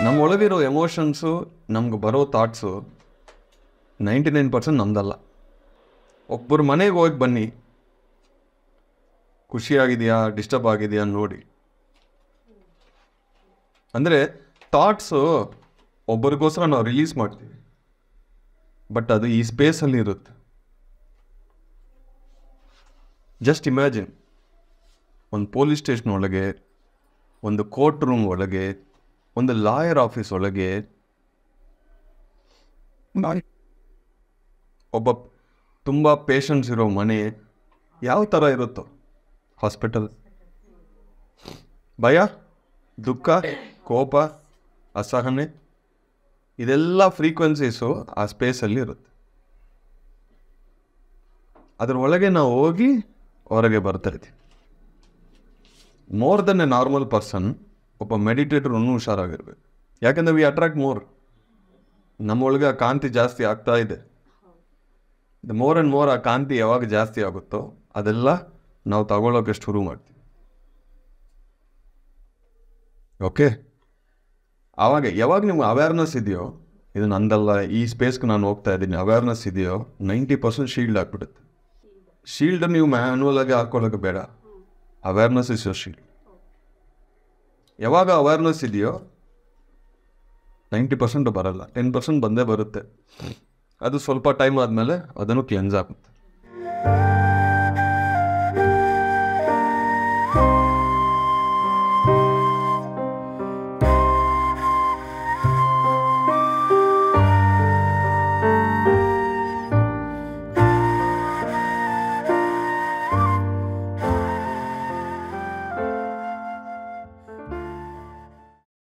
ನಮ್ಮ ಒಳಗಿರೋ ಎಮೋಷನ್ಸು ನಮ್ಗೆ ಬರೋ ಥಾಟ್ಸು ನೈಂಟಿ ನೈನ್ ಪರ್ಸೆಂಟ್ ನಮ್ದಲ್ಲ ಒಬ್ಬರು ಮನೆಗೆ ಹೋಗಿ ಬನ್ನಿ ಖುಷಿಯಾಗಿದೆಯಾ ಡಿಸ್ಟರ್ಬ್ ಆಗಿದೆಯಾ ನೋಡಿ ಅಂದರೆ ಥಾಟ್ಸು ಒಬ್ಬರಿಗೋಸ್ಕರ ನಾವು ರಿಲೀಸ್ ಮಾಡ್ತೀವಿ ಬಟ್ ಅದು ಈ ಸ್ಪೇಸಲ್ಲಿ ಇರುತ್ತೆ ಜಸ್ಟ್ ಇಮ್ಯಾಜಿನ್ ಒಂದು ಪೊಲೀಸ್ ಸ್ಟೇಷನ್ ಒಳಗೆ ಒಂದು ಕೋರ್ಟ್ ರೂಮ್ ಒಳಗೆ ಒಂದು ಲಾಯರ್ ಆಫೀಸ್ ಒಳಗೆ ಒಬ್ಬ ತುಂಬ ಪೇಷಂಟ್ಸ್ ಇರೋ ಮನೆ ಯಾವ ಥರ ಇರುತ್ತೋ ಹಾಸ್ಪಿಟಲ್ ಭಯ ದುಃಖ ಕೋಪ ಅಸಹನೆ ಇದೆಲ್ಲ ಫ್ರೀಕ್ವೆನ್ಸೀಸು ಆ ಸ್ಪೇಸಲ್ಲಿ ಇರುತ್ತೆ ಅದ್ರ ಒಳಗೆ ನಾವು ಹೋಗಿ ಹೊರಗೆ ಬರ್ತಾ ಇದ್ದೀವಿ more then a normal person ಒಬ್ಬ ಮೆಡಿಟೇಟರ್ ಇನ್ನೂ ಹುಷಾರಾಗಿರ್ಬೇಕು ಯಾಕಂದ್ರೆ ವಿ ಅಟ್ರಾಕ್ಟ್ ಮೋರ್ ನಮ್ಮೊಳಗೆ ಆ ಕಾಂತಿ ಜಾಸ್ತಿ ಆಗ್ತಾ ಇದೆ ದ ಮೋರ್ ಆ್ಯಂಡ್ ಮೋರ್ ಆ ಕಾಂತಿ ಯಾವಾಗ ಜಾಸ್ತಿ ಆಗುತ್ತೋ ಅದೆಲ್ಲ ನಾವು ತಗೊಳ್ಳೋಕೆ ಶುರು ಮಾಡ್ತೀವಿ ಓಕೆ ಆವಾಗ ಯಾವಾಗ ನಿಮ್ಗೆ ಅವೇರ್ನೆಸ್ ಇದೆಯೋ ಇದು ನಂದಲ್ಲ ಈ ಸ್ಪೇಸ್ಗೆ ನಾನು ಹೋಗ್ತಾ ಇದ್ದೀನಿ ಅವೇರ್ನೆಸ್ ಇದೆಯೋ ನೈಂಟಿ ಪರ್ಸೆಂಟ್ ಶೀಲ್ಡ್ ಆಗ್ಬಿಡುತ್ತೆ ಶೀಲ್ಡ್ ನೀವು ಮ್ಯಾನ್ಯಲ್ ಆಗಿ ಹಾಕೊಳ್ಳೋಕೆ ಬೇಡ ಅವೇರ್ನೆಸ್ ಇಸ್ ಯೋರ್ ಶೀಲ್ಡ್ ಯಾವಾಗ ಅವೇರ್ನೆಸ್ ಇದೆಯೋ ನೈಂಟಿ ಪರ್ಸೆಂಟ್ ಬರಲ್ಲ ಟೆನ್ ಪರ್ಸೆಂಟ್ ಬಂದೇ ಬರುತ್ತೆ ಅದು ಸ್ವಲ್ಪ ಟೈಮ್ ಆದಮೇಲೆ ಅದನ್ನು ಕ್ಲೆನ್ಸ್ ಆಗುತ್ತೆ